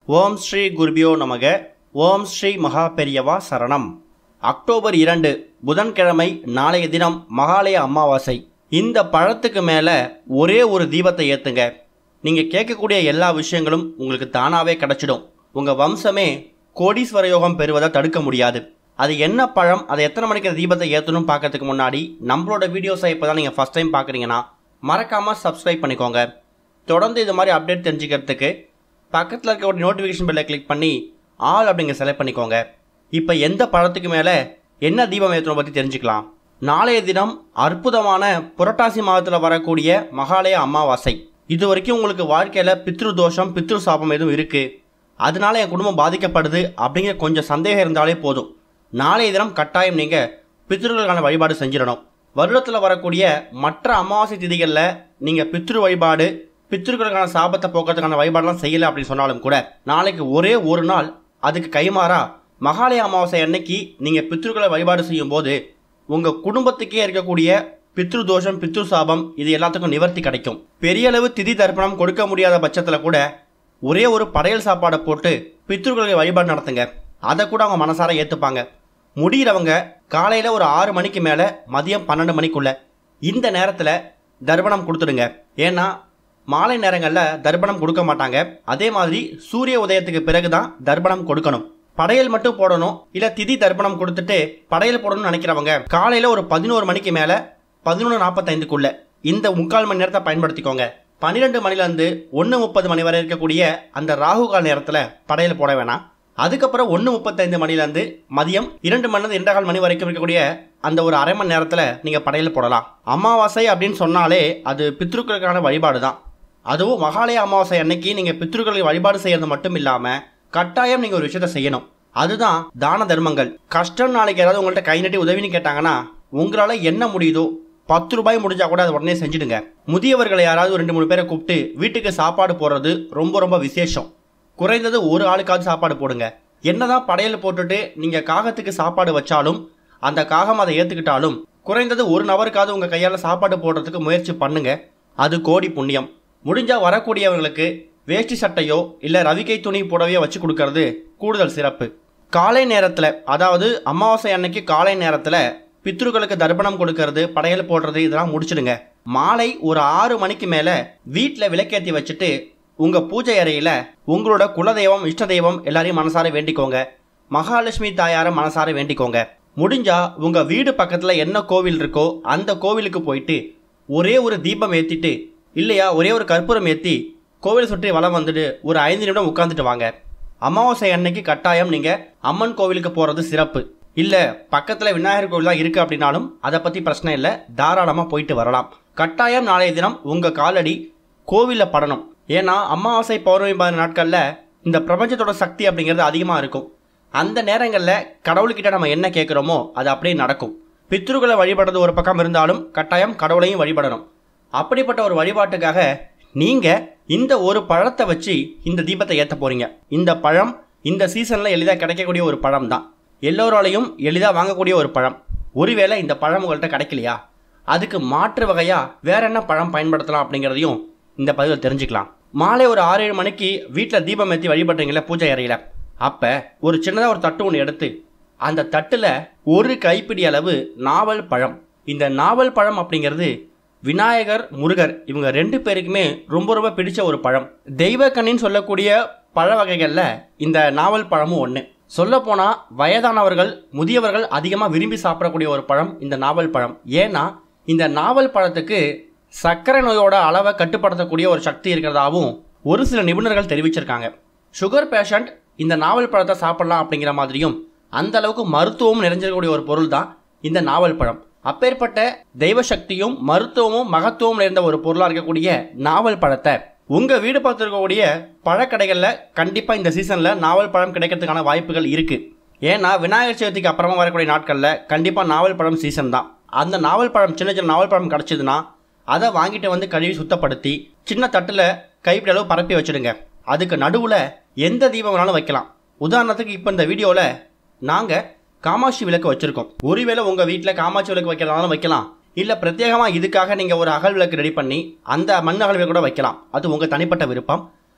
ஓம் ஸ்ரீ குருபியோ நமக ஓம் ஸ்ரீ மகா பெரியவா சரணம் அக்டோபர் இரண்டு புதன்கிழமை நாளைய தினம் மகாலய அமாவாசை இந்த பழத்துக்கு மேலே ஒரே ஒரு தீபத்தை ஏற்றுங்க நீங்கள் கேட்கக்கூடிய எல்லா விஷயங்களும் உங்களுக்கு தானாகவே கிடச்சிடும் உங்கள் வம்சமே கோடீஸ்வர யோகம் பெறுவதை தடுக்க முடியாது அது என்ன பழம் அதை எத்தனை மணிக்கு அந்த தீபத்தை ஏற்றணும் பார்க்கறதுக்கு முன்னாடி நம்மளோட வீடியோஸை இப்போ தான் நீங்கள் ஃபஸ்ட் டைம் பார்க்குறீங்கன்னா மறக்காமல் சப்ஸ்கிரைப் பண்ணிக்கோங்க தொடர்ந்து இது மாதிரி அப்டேட் தெரிஞ்சுக்கிறதுக்கு பக்கத்தில் இருக்க ஒரு நோட்டிஃபிகேஷன் பெல்லை கிளிக் பண்ணி ஆல் அப்படிங்க செலக்ட் பண்ணிக்கோங்க இப்போ எந்த பழத்துக்கு மேலே என்ன தீபம் ஏற்றணும் பற்றி தெரிஞ்சுக்கலாம் நாளைய தினம் அற்புதமான புரட்டாசி மாதத்தில் வரக்கூடிய மகாலய அமாவாசை இது வரைக்கும் உங்களுக்கு வாழ்க்கையில் பித்ரு தோஷம் பித்ரு சாபம் எதுவும் இருக்குது அதனால என் குடும்பம் பாதிக்கப்படுது அப்படிங்கிற கொஞ்சம் சந்தேகம் இருந்தாலே போதும் நாளைய தினம் கட்டாயம் நீங்கள் பித்ருக்களுக்கான வழிபாடு செஞ்சிடணும் வருடத்தில் வரக்கூடிய மற்ற அமாவாசை திதிகளில் நீங்கள் பித்ரு வழிபாடு பித்ருக்களுக்கான சாபத்தை போக்குறதுக்கான வழிபாடெல்லாம் செய்யலை அப்படின்னு சொன்னாலும் கூட நாளைக்கு ஒரே ஒரு நாள் அதுக்கு கைமாறா மகாலய அமாவாசை அன்னைக்கு நீங்கள் பித்ருக்களை வழிபாடு செய்யும்போது உங்கள் குடும்பத்துக்கே இருக்கக்கூடிய பித்ரு தோஷம் பித்ரு சாபம் இது எல்லாத்துக்கும் நிவர்த்தி கிடைக்கும் பெரிய அளவு திதி தர்ப்பணம் கொடுக்க முடியாத பட்சத்தில் கூட ஒரே ஒரு படையல் சாப்பாடை போட்டு பித்ருக்களுக்கு வழிபாடு நடத்துங்க அதை கூட அவங்க மனசார ஏற்றுப்பாங்க முடிகிறவங்க காலையில் ஒரு ஆறு மணிக்கு மேலே மதியம் பன்னெண்டு மணிக்குள்ள இந்த நேரத்தில் தர்ப்பணம் கொடுத்துடுங்க ஏன்னா மாலை நேரங்களில் தர்ப்பணம் கொடுக்க மாட்டாங்க அதே மாதிரி சூரிய உதயத்துக்கு பிறகு தான் தர்ப்பணம் கொடுக்கணும் படையல் மட்டும் போடணும் இல்லை திதி தர்ப்பணம் கொடுத்துட்டு படையல் போடணும்னு நினைக்கிறவங்க காலையில் ஒரு பதினோரு மணிக்கு மேலே பதினொன்று நாற்பத்தைந்துக்குள்ள இந்த முக்கால் மணி நேரத்தை பயன்படுத்திக்கோங்க பன்னிரெண்டு மணிலேருந்து ஒன்று முப்பது மணி வரை இருக்கக்கூடிய அந்த ராகு கால நேரத்தில் படையல் போட வேணாம் அதுக்கப்புறம் ஒன்று முப்பத்தைந்து மணிலேருந்து மதியம் இரண்டு மணிலேருந்து இரண்டு கால் மணி வரைக்கும் இருக்கக்கூடிய அந்த ஒரு அரை மணி நேரத்தில் நீங்கள் படையல் போடலாம் அமாவாசை அப்படின்னு சொன்னாலே அது பித்ருக்களுக்கான வழிபாடு தான் அதுவும் மகாலய அமாவாசை அன்னைக்கு நீங்கள் பித்ருக்களுக்கு வழிபாடு செய்யறது மட்டும் இல்லாமல் கட்டாயம் நீங்கள் ஒரு விஷயத்த செய்யணும் அதுதான் தான தர்மங்கள் கஷ்டம் நாளைக்கு யாராவது உங்கள்கிட்ட கை நட்டி உதவின்னு கேட்டாங்கன்னா உங்களால் என்ன முடியுதோ பத்து ரூபாய் முடிஞ்சா கூட அதை உடனே செஞ்சுடுங்க முதியவர்களை யாராவது ஒரு ரெண்டு மூணு பேரை கூப்பிட்டு வீட்டுக்கு சாப்பாடு போடுறது ரொம்ப ரொம்ப விசேஷம் குறைந்தது ஒரு ஆளுக்காவது சாப்பாடு போடுங்க என்னதான் படையல் போட்டுட்டு நீங்கள் காகத்துக்கு சாப்பாடு வச்சாலும் அந்த காகம் அதை ஏற்றுக்கிட்டாலும் குறைந்தது ஒரு நபருக்காவது உங்கள் கையால் சாப்பாடு போடுறதுக்கு முயற்சி பண்ணுங்க அது கோடி புண்ணியம் முடிஞ்சா வரக்கூடியவங்களுக்கு வேஷ்டி சட்டையோ இல்லை ரவிக்கை துணி புடவையோ வச்சு கொடுக்கறது கூடுதல் சிறப்பு காலை நேரத்தில் அதாவது அமாவாசை அன்னைக்கு காலை நேரத்தில் பித்ருக்களுக்கு தர்ப்பணம் கொடுக்கறது படையல் போடுறது இதெல்லாம் முடிச்சிடுங்க மாலை ஒரு ஆறு மணிக்கு மேலே வீட்டில் விளக்கேற்றி வச்சுட்டு உங்கள் பூஜை அறையில் உங்களோட குலதெய்வம் இஷ்ட தெய்வம் எல்லாரையும் மனசார வேண்டிக்கோங்க மகாலட்சுமி தாயாரை மனசார வேண்டிக்கோங்க முடிஞ்சா உங்கள் வீடு பக்கத்தில் என்ன கோவில் இருக்கோ அந்த கோவிலுக்கு போயிட்டு ஒரே ஒரு தீபம் ஏற்றிட்டு இல்லையா ஒரே ஒரு கற்பூரம் ஏற்றி கோவில் சுற்றி வலம் வந்துட்டு ஒரு ஐந்து நிமிடம் உட்காந்துட்டு வாங்க அமாவாசை அன்னைக்கு கட்டாயம் நீங்கள் அம்மன் கோவிலுக்கு போகிறது சிறப்பு இல்லை பக்கத்தில் விநாயகர் கோவில் தான் இருக்குது அப்படின்னாலும் அதை பற்றி பிரச்சனை இல்லை தாராளமாக போயிட்டு வரலாம் கட்டாயம் நாளைய தினம் உங்கள் காலடி கோவிலில் படணும் ஏன்னா அமாவாசை பௌர்ணமி மாதிரி நாட்களில் இந்த பிரபஞ்சத்தோட சக்தி அப்படிங்கிறது அதிகமாக இருக்கும் அந்த நேரங்களில் கடவுள்கிட்ட நம்ம என்ன கேட்குறோமோ அது அப்படியே நடக்கும் பித்ருக்களை வழிபடுறது ஒரு பக்கம் இருந்தாலும் கட்டாயம் கடவுளையும் வழிபடணும் அப்படிப்பட்ட ஒரு வழிபாட்டுக்காக நீங்கள் இந்த ஒரு பழத்தை வச்சு இந்த தீபத்தை ஏற்ற போகிறீங்க இந்த பழம் இந்த சீசனில் எளிதாக கிடைக்கக்கூடிய ஒரு பழம் தான் எல்லோராலையும் எளிதாக வாங்கக்கூடிய ஒரு பழம் ஒருவேளை இந்த பழம் உங்கள்கிட்ட கிடைக்கலையா அதுக்கு மாற்று வகையாக வேற என்ன பழம் பயன்படுத்தலாம் அப்படிங்கிறதையும் இந்த பதிவில் தெரிஞ்சுக்கலாம் மாலை ஒரு ஆறு ஏழு மணிக்கு வீட்டில் தீபம் ஏற்றி வழிபடுறீங்களே பூஜை அறையில் அப்போ ஒரு சின்னதாக ஒரு தட்டு ஒன்று எடுத்து அந்த தட்டில் ஒரு கைப்பிடி அளவு நாவல் பழம் இந்த நாவல் பழம் அப்படிங்கிறது விநாயகர் முருகர் இவங்க ரெண்டு பேருக்குமே ரொம்ப ரொம்ப பிடிச்ச ஒரு பழம் தெய்வக்கண்ணின்னு சொல்லக்கூடிய பழ வகைகளில் இந்த நாவல் பழமும் ஒன்று சொல்லப்போனால் வயதானவர்கள் முதியவர்கள் அதிகமாக விரும்பி சாப்பிடக்கூடிய ஒரு பழம் இந்த நாவல் பழம் ஏன்னா இந்த நாவல் பழத்துக்கு சர்க்கரை நோயோட அளவை கட்டுப்படுத்தக்கூடிய ஒரு சக்தி இருக்கிறதாவும் ஒரு சில நிபுணர்கள் தெரிவிச்சிருக்காங்க சுகர் பேஷண்ட் இந்த நாவல் பழத்தை சாப்பிடலாம் அப்படிங்கிற மாதிரியும் அந்த அளவுக்கு மருத்துவம் நிறைஞ்சிருக்கக்கூடிய ஒரு பொருள் தான் இந்த நாவல் பழம் அப்பேற்பட்ட தெய்வ சக்தியும் மருத்துவமும் மகத்துவம் நிறைந்த ஒரு பொருளாக இருக்கக்கூடிய நாவல் பழத்தை உங்கள் வீடு பார்த்துருக்கக்கூடிய பழக்கடைகளில் கண்டிப்பாக இந்த சீசனில் நாவல் பழம் கிடைக்கிறதுக்கான வாய்ப்புகள் இருக்குது ஏன்னா விநாயகர் சதுர்த்திக்கு அப்புறமா வரக்கூடிய நாட்களில் கண்டிப்பாக நாவல் பழம் சீசன் தான் அந்த நாவல் பழம் சின்ன சின்ன நாவல் பழம் கிடச்சிதுன்னா அதை வாங்கிட்டு வந்து கழுவி சுத்தப்படுத்தி சின்ன தட்டில் கைப்பிடி அளவு பரப்பி வச்சுடுங்க அதுக்கு நடுவில் எந்த தீபம் வேணாலும் வைக்கலாம் உதாரணத்துக்கு இப்போ இந்த வீடியோவில் நாங்கள் காமாட்சி விளக்கு வச்சுருக்கோம் ஒருவேளை உங்கள் வீட்டில் காமாட்சி விளக்கு வைக்கிறதாலும் வைக்கலாம் இல்லை பிரத்யேகமாக இதுக்காக நீங்கள் ஒரு அகல் விளக்கு ரெடி பண்ணி அந்த மண் அகல் விளக்கு கூட வைக்கலாம் அது உங்கள் தனிப்பட்ட விருப்பம்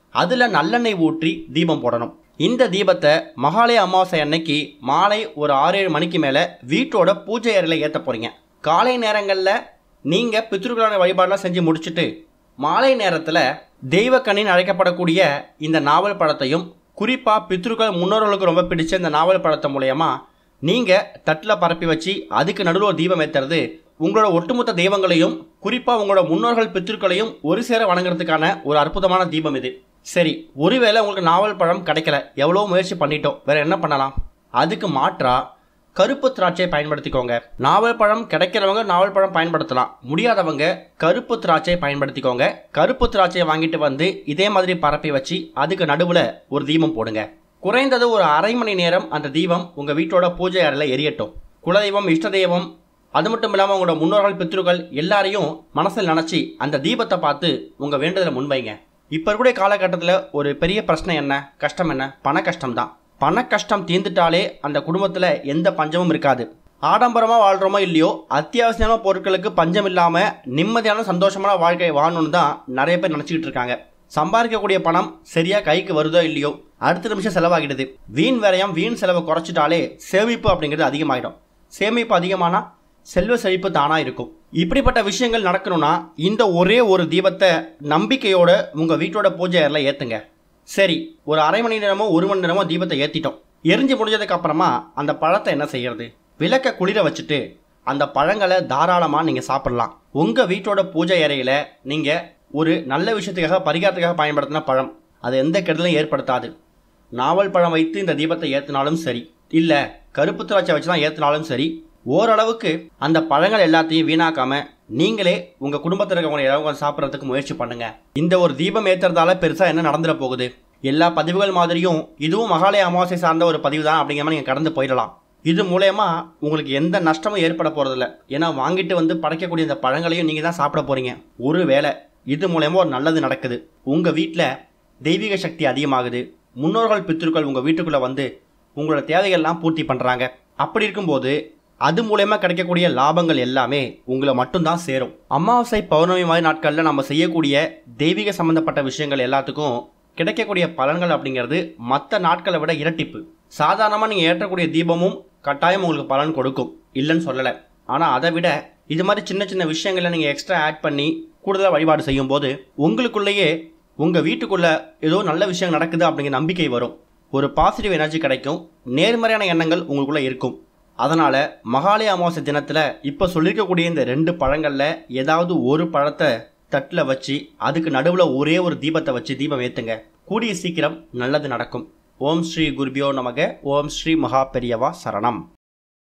அதில் நல்லெண்ணெய் ஊற்றி தீபம் போடணும் இந்த தீபத்தை மகாலய அமாவாசை அன்னைக்கு மாலை ஒரு ஆறு ஏழு மணிக்கு மேலே வீட்டோட பூஜை அறையில் ஏற்ற போகிறீங்க காலை நேரங்களில் நீங்கள் பித்ருக்களான வழிபாடெலாம் செஞ்சு முடிச்சுட்டு மாலை நேரத்தில் தெய்வக்கண்ணின்னு அழைக்கப்படக்கூடிய இந்த நாவல் பழத்தையும் குறிப்பாக பித்ருக்கள் முன்னோர்களுக்கு ரொம்ப பிடிச்ச இந்த நாவல் பழத்தை மூலயமா நீங்கள் தட்டில் பரப்பி வச்சு அதுக்கு நடுவில் ஒரு தீபம் ஏற்றுறது உங்களோட ஒட்டுமொத்த தெய்வங்களையும் குறிப்பாக உங்களோட முன்னோர்கள் பித்ருக்களையும் ஒரு சேர வணங்குறதுக்கான ஒரு அற்புதமான தீபம் இது சரி ஒருவேளை உங்களுக்கு நாவல் பழம் கிடைக்கல எவ்வளோ முயற்சி பண்ணிட்டோம் வேற என்ன பண்ணலாம் அதுக்கு மாற்றா கருப்பு திராட்சையை பயன்படுத்திக்கோங்க நாவல் பழம் கிடைக்கிறவங்க நாவல் பழம் பயன்படுத்தலாம் முடியாதவங்க கருப்பு திராட்சையை பயன்படுத்திக்கோங்க கருப்பு திராட்சையை வாங்கிட்டு வந்து இதே மாதிரி பரப்பி வச்சு அதுக்கு நடுவில் ஒரு தீபம் போடுங்க குறைந்தது ஒரு அரை மணி நேரம் அந்த தீபம் உங்கள் வீட்டோட பூஜை அறையில் எரியட்டும் குலதெய்வம் இஷ்ட தெய்வம் அது மட்டும் இல்லாமல் உங்களோட முன்னோர்கள் பித்ருக்கள் எல்லாரையும் மனசில் நினச்சி அந்த தீபத்தை பார்த்து உங்கள் வேண்டுதலை முன்வைங்க இப்போ இருக்கக்கூடிய காலகட்டத்தில் ஒரு பெரிய பிரச்சனை என்ன கஷ்டம் என்ன பண கஷ்டம் தான் பண கஷ்டம் தீர்ந்துட்டாலே அந்த குடும்பத்தில் எந்த பஞ்சமும் இருக்காது ஆடம்பரமாக வாழ்கிறோமோ இல்லையோ அத்தியாவசியமான பொருட்களுக்கு பஞ்சம் இல்லாமல் நிம்மதியான சந்தோஷமான வாழ்க்கை வாழணும்னு தான் நிறைய பேர் நினச்சிக்கிட்டு இருக்காங்க சம்பாதிக்கக்கூடிய பணம் சரியாக கைக்கு வருதோ இல்லையோ அடுத்த நிமிஷம் செலவாகிடுது வீண் விரயம் வீண் செலவை குறைச்சிட்டாலே சேமிப்பு அப்படிங்கிறது அதிகமாகிடும் சேமிப்பு அதிகமானா செல்வ செழிப்பு தானாக இருக்கும் இப்படிப்பட்ட விஷயங்கள் நடக்கணும்னா இந்த ஒரே ஒரு தீபத்தை நம்பிக்கையோட உங்கள் வீட்டோட பூஜை அறையில் ஏற்றுங்க சரி ஒரு அரை மணி நேரமோ ஒரு மணி நேரமோ தீபத்தை ஏற்றிட்டோம் எரிஞ்சு முடிஞ்சதுக்கு அப்புறமா அந்த பழத்தை என்ன செய்யறது விளக்க குளிர வச்சுட்டு அந்த பழங்களை தாராளமாக நீங்கள் சாப்பிடலாம் உங்கள் வீட்டோட பூஜை அறையில் நீங்கள் ஒரு நல்ல விஷயத்துக்காக பரிகாரத்துக்காக பயன்படுத்தின பழம் அது எந்த கெடுதலும் ஏற்படுத்தாது நாவல் பழம் வைத்து இந்த தீபத்தை ஏற்றினாலும் சரி இல்லை கருப்பு திராட்சை வச்சு தான் ஏற்றினாலும் சரி ஓரளவுக்கு அந்த பழங்கள் எல்லாத்தையும் வீணாக்காம நீங்களே உங்க குடும்பத்தில் இருக்கவங்க யாராவது சாப்பிட்றதுக்கு முயற்சி பண்ணுங்க இந்த ஒரு தீபம் ஏத்துறதால பெருசா என்ன நடந்துட போகுது எல்லா பதிவுகள் மாதிரியும் இதுவும் மகாலய அமாவாசை சார்ந்த ஒரு பதிவு தான் அப்படிங்கிற மாதிரி நீங்க கடந்து போயிடலாம் இது மூலயமா உங்களுக்கு எந்த நஷ்டமும் ஏற்பட போறதில்ல ஏன்னா வாங்கிட்டு வந்து படைக்கக்கூடிய இந்த பழங்களையும் நீங்க தான் சாப்பிட போறீங்க ஒரு வேளை இது மூலயமா ஒரு நல்லது நடக்குது உங்க வீட்டில் தெய்வீக சக்தி அதிகமாகுது முன்னோர்கள் பித்திருக்கள் உங்க வீட்டுக்குள்ள வந்து உங்களோட தேவைகள்லாம் பூர்த்தி பண்றாங்க அப்படி இருக்கும்போது அது மூலயமா கிடைக்கக்கூடிய லாபங்கள் எல்லாமே உங்களை மட்டும்தான் சேரும் அமாவாசை பௌர்ணமி மாதிரி நாட்களில் நம்ம செய்யக்கூடிய தெய்வீக சம்பந்தப்பட்ட விஷயங்கள் எல்லாத்துக்கும் கிடைக்கக்கூடிய பலன்கள் அப்படிங்கிறது மற்ற நாட்களை விட இரட்டிப்பு சாதாரணமாக நீங்கள் ஏற்றக்கூடிய தீபமும் கட்டாயம் உங்களுக்கு பலன் கொடுக்கும் இல்லைன்னு சொல்லலை ஆனால் அதை விட இது மாதிரி சின்ன சின்ன விஷயங்களை நீங்கள் எக்ஸ்ட்ரா ஆட் பண்ணி கூடுதலாக வழிபாடு செய்யும்போது உங்களுக்குள்ளேயே உங்கள் வீட்டுக்குள்ளே ஏதோ நல்ல விஷயம் நடக்குது அப்படிங்கிற நம்பிக்கை வரும் ஒரு பாசிட்டிவ் எனர்ஜி கிடைக்கும் நேர்மறையான எண்ணங்கள் உங்களுக்குள்ளே இருக்கும் அதனால் மகாலய அமாவாசை தினத்தில் இப்போ சொல்லியிருக்கக்கூடிய இந்த ரெண்டு பழங்களில் ஏதாவது ஒரு பழத்தை தட்டில் வச்சு அதுக்கு நடுவில் ஒரே ஒரு தீபத்தை வச்சு தீபம் ஏற்றுங்க கூடிய சீக்கிரம் நல்லது நடக்கும் ஓம் ஸ்ரீ குருபியோ நமக ஓம் ஸ்ரீ மகா பெரியவா சரணம்